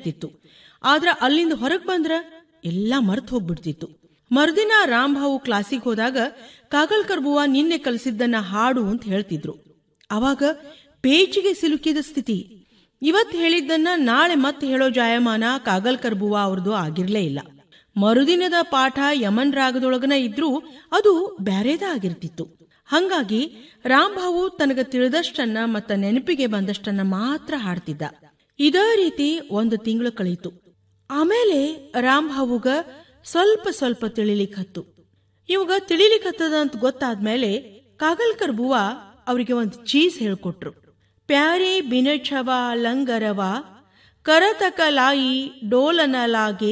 ಇರ್ತಿತ್ತು ಆದ್ರ ಅಲ್ಲಿಂದ ಹೊರಗ್ ಬಂದ್ರ ಎಲ್ಲಾ ಮರ್ತ್ ಹೋಗ್ಬಿಡ್ತಿತ್ತು ಮರುದಿನ ರಾಮ್ಭಾವು ಕ್ಲಾಸಿಗೆ ಹೋದಾಗ ಕಾಗಲ್ಕರ್ ಬುವ ನಿನ್ನೆ ಕಲಿಸಿದ್ದನ್ನ ಹಾಡು ಅಂತ ಹೇಳ್ತಿದ್ರು ಅವಾಗ ಪೇಚಿಗೆ ಸಿಲುಕಿದ ಸ್ಥಿತಿ ಇವತ್ ಹೇಳಿದ್ದನ್ನ ನಾಳೆ ಮತ್ತೆ ಹೇಳೋ ಜಾಯಮಾನ ಕಾಗಲ್ಕರ್ ಬುವ ಅವ್ರದ್ದು ಆಗಿರ್ಲೇ ಇಲ್ಲ ಮರುದಿನದ ಪಾಠ ಯಮನ್ ರಾಗದೊಳಗನ ಇದ್ರೂ ಅದು ಬ್ಯಾರೇದ ಆಗಿರ್ತಿತ್ತು ಹಂಗಾಗಿ ರಾಮ್ಭಾವು ತನಗ ತಿಳಿದಷ್ಟನ್ನ ಮತ್ತ ನೆನಪಿಗೆ ಬಂದಷ್ಟನ್ನ ಮಾತ್ರ ಹಾಡ್ತಿದ್ದ ಇದೇ ರೀತಿ ಒಂದು ತಿಂಗಳು ಕಳೀತು ಆಮೇಲೆ ರಾಮ್ಭಾವುಗ ಸ್ವಲ್ಪ ಸ್ವಲ್ಪ ತಿಳಿಲಿಕ್ ಹತ್ತು ಇವಾಗ ತಿಳಿಲಿಕ್ ಹತ್ತದ ಅಂತ ಗೊತ್ತಾದ್ಮೇಲೆ ಕಾಗಲ್ಕರ್ ಬುವ ಅವರಿಗೆ ಒಂದು ಚೀಸ್ ಹೇಳ್ಕೊಟ್ರು ಪ್ಯಾರೆ ಬಿನಛವ ಲಂಗರವ ಕರತಕ ಲಾಯಿ ಡೋಲನ ಲಾಗೆ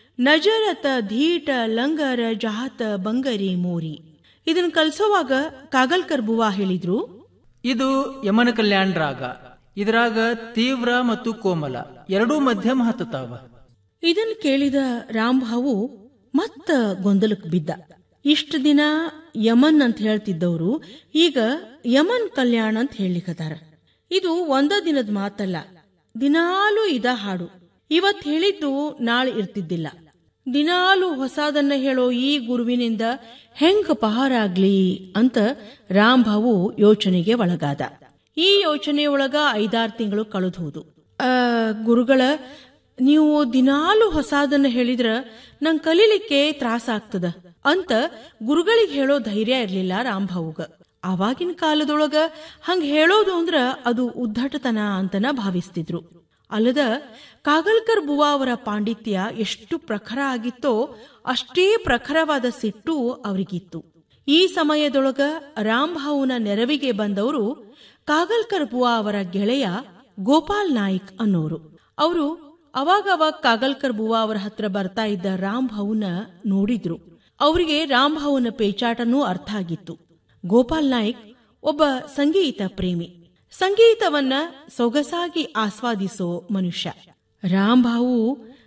ನಜರತ ಧೀಟ ಲಂಗರ ಜಹಾತ ಬಂಗರಿ ಮೋರಿ ಇದನ್ನ ಕಲ್ಸೋವಾಗ ಕಾಗಲ್ಕರ್ ಬುವಾ ಹೇಳಿದ್ರು ಇದು ಯಮನ ಕಲ್ಯಾಣ ರಾಗ ಇದರಾಗ ತೀವ್ರ ಮತ್ತು ಕೋಮಲ ಎರಡೂ ಮಧ್ಯಮ ಹತ್ತತಾವ ಇದನ್ ಕೇಳಿದ ರಾಮ್ಭಾವು ಮತ್ತ ಗೊಂದಲಕ್ ಬಿದ್ದ ಇಷ್ಟ ದಿನ ಯಮನ್ ಅಂತ ಹೇಳ್ತಿದ್ದವರು ಈಗ ಯಮನ್ ಕಲ್ಯಾಣ ಅಂತ ಹೇಳಿಕತ್ತಾರ ಇದು ಒಂದ ದಿನದ ಮಾತಲ್ಲ ದಿನಾಲೂ ಇದ ಹಾಡು ಇವತ್ ಹೇಳಿದ್ದು ನಾಳೆ ಇರ್ತಿದ್ದಿಲ್ಲ ದಿನಾಲು ಹೊಸದನ್ನ ಹೇಳೋ ಈ ಗುರುವಿನಿಂದ ಹೆಂಗ ಪಹಾರಾಗ್ಲಿ ಅಂತ ರಾಮ್ಭಾವು ಯೋಚನೆಗೆ ಒಳಗಾದ ಈ ಯೋಚನೆ ಒಳಗ ಐದಾರು ತಿಂಗಳು ಕಳೆದು ಆ ಗುರುಗಳ ನೀವು ದಿನಾಲು ಹೊಸದನ್ನ ಹೇಳಿದ್ರ ನಂಗ್ ಕಲೀಲಿಕ್ಕೆ ತ್ರಾಸ ಆಗ್ತದ ಅಂತ ಗುರುಗಳಿಗೆ ಹೇಳೋ ಧೈರ್ಯ ಇರ್ಲಿಲ್ಲ ರಾಮ್ಭಾವುಗ ಅವಾಗಿನ ಕಾಲದೊಳಗ ಹಂಗ ಹೇಳೋದು ಅಂದ್ರ ಅದು ಉದ್ದಟತನ ಅಂತನ ಭಾವಿಸ್ತಿದ್ರು ಅಲ್ಲದ ಕಾಗಲ್ಕರ್ ಬುವಾ ಅವರ ಪಾಂಡಿತ್ಯ ಎಷ್ಟು ಪ್ರಖರ ಆಗಿತ್ತೋ ಅಷ್ಟೇ ಪ್ರಖರವಾದ ಸಿಟ್ಟು ಅವರಿಗಿತ್ತು ಈ ಸಮಯದೊಳಗ ರಾಮ್ಭಾವುನ ನೆರವಿಗೆ ಬಂದವರು ಕಾಗಲ್ಕರ್ ಬುವಾ ಅವರ ಗೆಳೆಯ ಗೋಪಾಲ್ ನಾಯ್ಕ್ ಅನ್ನೋರು ಅವರು ಅವಾಗವಾಗ ಕಾಗಲ್ಕರ್ ಬುವಾ ಅವರ ಹತ್ರ ಬರ್ತಾ ಇದ್ದ ರಾಮ್ಭಾವುನ ನೋಡಿದ್ರು ಅವರಿಗೆ ರಾಮ್ಭಾವುನ ಪೇಚಾಟನೂ ಅರ್ಥ ಆಗಿತ್ತು ಗೋಪಾಲ್ ನಾಯ್ಕ್ ಒಬ್ಬ ಸಂಗೀತ ಪ್ರೇಮಿ ಸಂಗೀತವನ್ನ ಸೊಗಸಾಗಿ ಆಸ್ವಾದಿಸೋ ಮನುಷ್ಯ ರಾಮ್ಭಾವು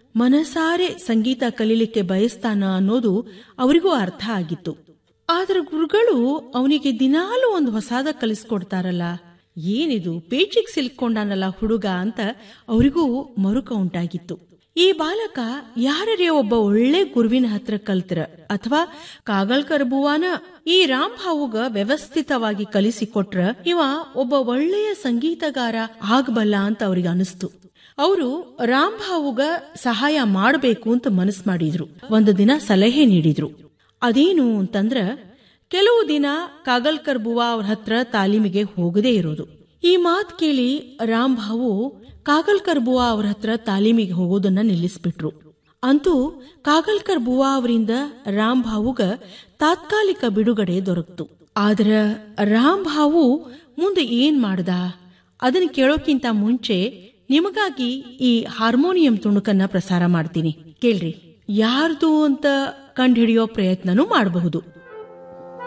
ಮನಸಾರೆ ಸಂಗೀತ ಕಲೀಲಿಕ್ಕೆ ಬಯಸ್ತಾನ ಅನ್ನೋದು ಅವರಿಗೂ ಅರ್ಥ ಆಗಿತ್ತು ಆದ್ರೆ ಗುರುಗಳು ಅವನಿಗೆ ದಿನಾಲೂ ಒಂದು ಹೊಸಾದ ಕಲಿಸ್ಕೊಡ್ತಾರಲ್ಲ ಏನಿದು ಪೇಚಿಗೆ ಸಿಲ್ಕೊಂಡಾನಲ್ಲ ಹುಡುಗ ಅಂತ ಅವರಿಗೂ ಮರುಕ ಉಂಟಾಗಿತ್ತು ಈ ಬಾಲಕ ಯಾರರೇ ಒಬ್ಬ ಒಳ್ಳೆ ಗುರುವಿನ ಹತ್ರ ಕಲ್ತ್ರ ಅಥವಾ ಕಾಗಲ್ಕರ್ ಬುವಾನ ಈ ರಾಮ್ಭಾವುಗ ವ್ಯವಸ್ಥಿತವಾಗಿ ಕಲಿಸಿಕೊಟ್ರ ಇವ ಒಬ್ಬ ಒಳ್ಳೆಯ ಸಂಗೀತಗಾರ ಆಗಬಲ್ಲ ಅಂತ ಅವ್ರಿಗೆ ಅನಿಸ್ತು ಅವರು ರಾಮ್ಭಾವುಗ ಸಹಾಯ ಮಾಡಬೇಕು ಅಂತ ಮನಸ್ ಮಾಡಿದ್ರು ಒಂದು ದಿನ ಸಲಹೆ ನೀಡಿದ್ರು ಅದೇನು ಅಂತಂದ್ರ ಕೆಲವು ದಿನ ಕಾಗಲ್ಕರ್ ಬುವಾ ಅವ್ರ ಹತ್ರ ತಾಲೀಮಿಗೆ ಹೋಗದೇ ಇರೋದು ಈ ಮಾತ್ ಕೇಳಿ ರಾಮ್ಭಾವು ಕಾಗಲ್ಕರ್ ಬುವಾ ಅವ್ರ ಹತ್ರ ತಾಲೀಮಿಗೆ ಹೋಗೋದನ್ನ ನಿಲ್ಲಿಸ್ಬಿಟ್ರು ಅಂತೂ ಕಾಗಲ್ಕರ್ ಬುವಾ ಅವರಿಂದ ರಾಮ್ಭಾವುಗ ತಾತ್ಕಾಲಿಕ ಬಿಡುಗಡೆ ದೊರಕ್ತು ಆದ್ರ ರಾಮ್ಭಾವು ಮುಂದೆ ಏನ್ ಮಾಡ್ದ ಅದನ್ನ ಕೇಳೋಕ್ಕಿಂತ ಮುಂಚೆ ನಿಮಗಾಗಿ ಈ ಹಾರ್ಮೋನಿಯಂ ತುಣುಕನ್ನ ಪ್ರಸಾರ ಮಾಡ್ತೀನಿ ಕೇಳ್ರಿ ಯಾರ್ದು ಅಂತ ಕಂಡುಹಿಡಿಯೋ ಪ್ರಯತ್ನನೂ ಮಾಡಬಹುದು